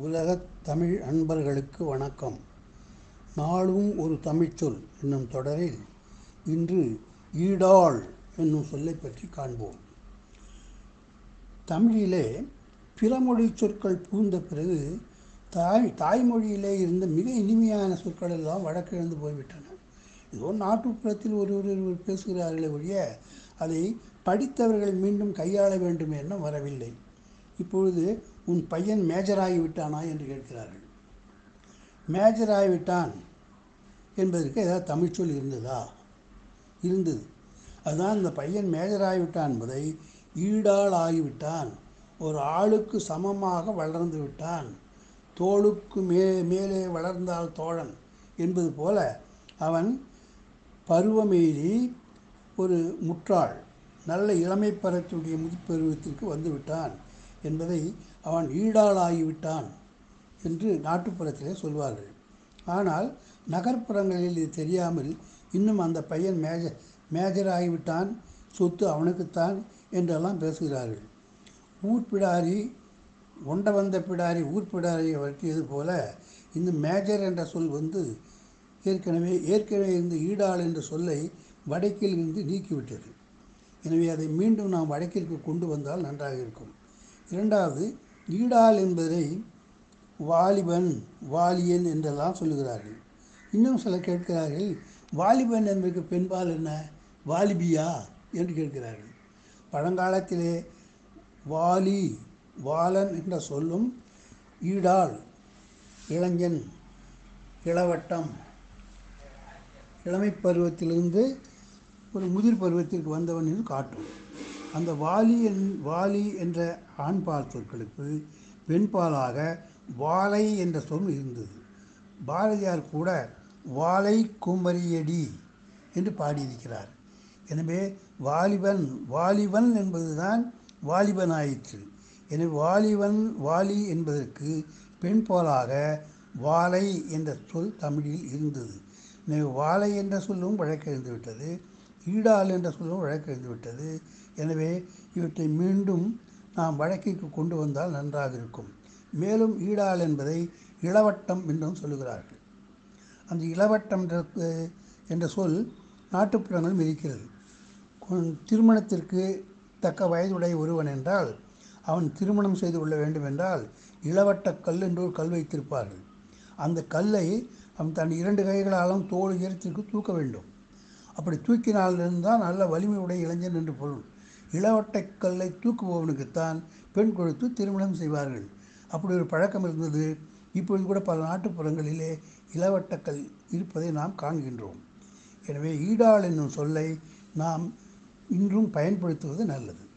உலகத் தமிழ் அன்பர்களுக்கு வணக்கம் நாளும் ஒரு தமிழ்ச்சொல் என்னும் தொடரில் இன்று ஈடாள் என்னும் சொல்லைப் பற்றி காண்போம் தமிழிலே பிறமொழி சொற்கள் புகுந்த பிறகு தாய் தாய்மொழியிலே இருந்த மிக இனிமையான சொற்கள் எல்லாம் வழக்கிழந்து போய்விட்டன ஏதோ நாட்டுப்புறத்தில் ஒருவர் ஒருவர் பேசுகிறார்களே ஒழிய அதை படித்தவர்கள் மீண்டும் கையாள வேண்டும் என வரவில்லை இப்பொழுது உன் பையன் மேஜராகி விட்டானா என்று கேட்கிறார்கள் மேஜராகி விட்டான் என்பதற்கு ஏதாவது தமிழ்ச்சொல் இருந்ததா இருந்தது அதுதான் இந்த பையன் மேஜராகி விட்டான் என்பதை ஈடாள் ஆகிவிட்டான் ஒரு ஆளுக்கு சமமாக வளர்ந்து விட்டான் தோளுக்கு மே மேலே வளர்ந்தால் தோழன் என்பது போல அவன் பருவமெய்தி ஒரு முற்றாள் நல்ல இளமை பருவத்துடைய முதிப்பருவத்திற்கு வந்து விட்டான் என்பதை அவன் ஈடாளாகிவிட்டான் என்று நாட்டுப்புறத்திலே சொல்வார்கள் ஆனால் நகர்ப்புறங்களில் இது தெரியாமல் இன்னும் அந்த பையன் மேஜ மேஜர் ஆகிவிட்டான் சொத்து அவனுக்குத்தான் என்றெல்லாம் பேசுகிறார்கள் ஊர்பிடாரி ஒண்ட வந்த பிடாரி ஊர்பிடாரியை வட்டியது போல இந்த மேஜர் என்ற சொல் வந்து ஏற்கனவே ஏற்கனவே இருந்த ஈடாள் என்ற சொல்லை வடக்கில் இருந்து நீக்கிவிட்டது எனவே அதை மீண்டும் நாம் வடக்கிற்கு கொண்டு வந்தால் நன்றாக இருக்கும் இரண்டாவது ஈடாள் என்பதை வாலிபன் வாலியன் என்றெல்லாம் சொல்லுகிறார்கள் இன்னும் சிலர் கேட்கிறார்கள் வாலிபன் என்பதற்கு பெண்பால் என்ன வாலிபியா என்று கேட்கிறார்கள் பழங்காலத்திலே வாலி வாலன் என்ற சொல்லும் ஈடாள் இளைஞன் இளவட்டம் இளமை பருவத்திலிருந்து ஒரு முதிர் பருவத்திற்கு வந்தவன் என்று காட்டும் அந்த வாலி என் வாலி என்ற ஆண்பால் சொற்களுக்கு பெண்பாலாக வாலை என்ற சொல் இருந்தது பாரதியார் கூட வாலை குமரியடி என்று பாடியிருக்கிறார் எனவே வாலிபன் வாலிபன் என்பதுதான் வாலிபன் ஆயிற்று எனவே வாலிபன் வாலி என்பதற்கு பெண்பாலாக வாலை என்ற சொல் தமிழில் இருந்தது எனவே வாலை என்ற சொல்லும் வழக்கறிந்து விட்டது ஈடால் என்ற சொல்லும் வழக்கறிந்து விட்டது எனவே இவற்றை மீண்டும் நாம் வழக்கிற்கு கொண்டு வந்தால் நன்றாக இருக்கும் மேலும் ஈடால் என்பதை இளவட்டம் என்றும் சொல்லுகிறார்கள் அந்த இளவட்டம் என்ற சொல் நாட்டுப்புறங்களும் இருக்கிறது திருமணத்திற்கு தக்க வயதுடைய ஒருவன் என்றால் அவன் திருமணம் செய்து கொள்ள வேண்டும் என்றால் இளவட்ட கல் என்று ஒரு கல் வைத்திருப்பார்கள் அந்த கல்லை அவன் தன் இரண்டு கைகளாலும் தோல் உயரத்திற்கு தூக்க வேண்டும் அப்படி தூக்கினாலிருந்தால் நல்ல வலிமையுடைய இளைஞன் என்று பொருள் இளவட்டை கல்லை தூக்குபவனுக்குத்தான் பெண் கொடுத்து திருமணம் செய்வார்கள் அப்படி ஒரு பழக்கம் இருந்தது இப்பொழுது கூட பல நாட்டுப்புறங்களிலே இளவட்டக்கல் இருப்பதை நாம் காண்கின்றோம் எனவே ஈடாள் என்னும் சொல்லை நாம் இன்றும் பயன்படுத்துவது நல்லது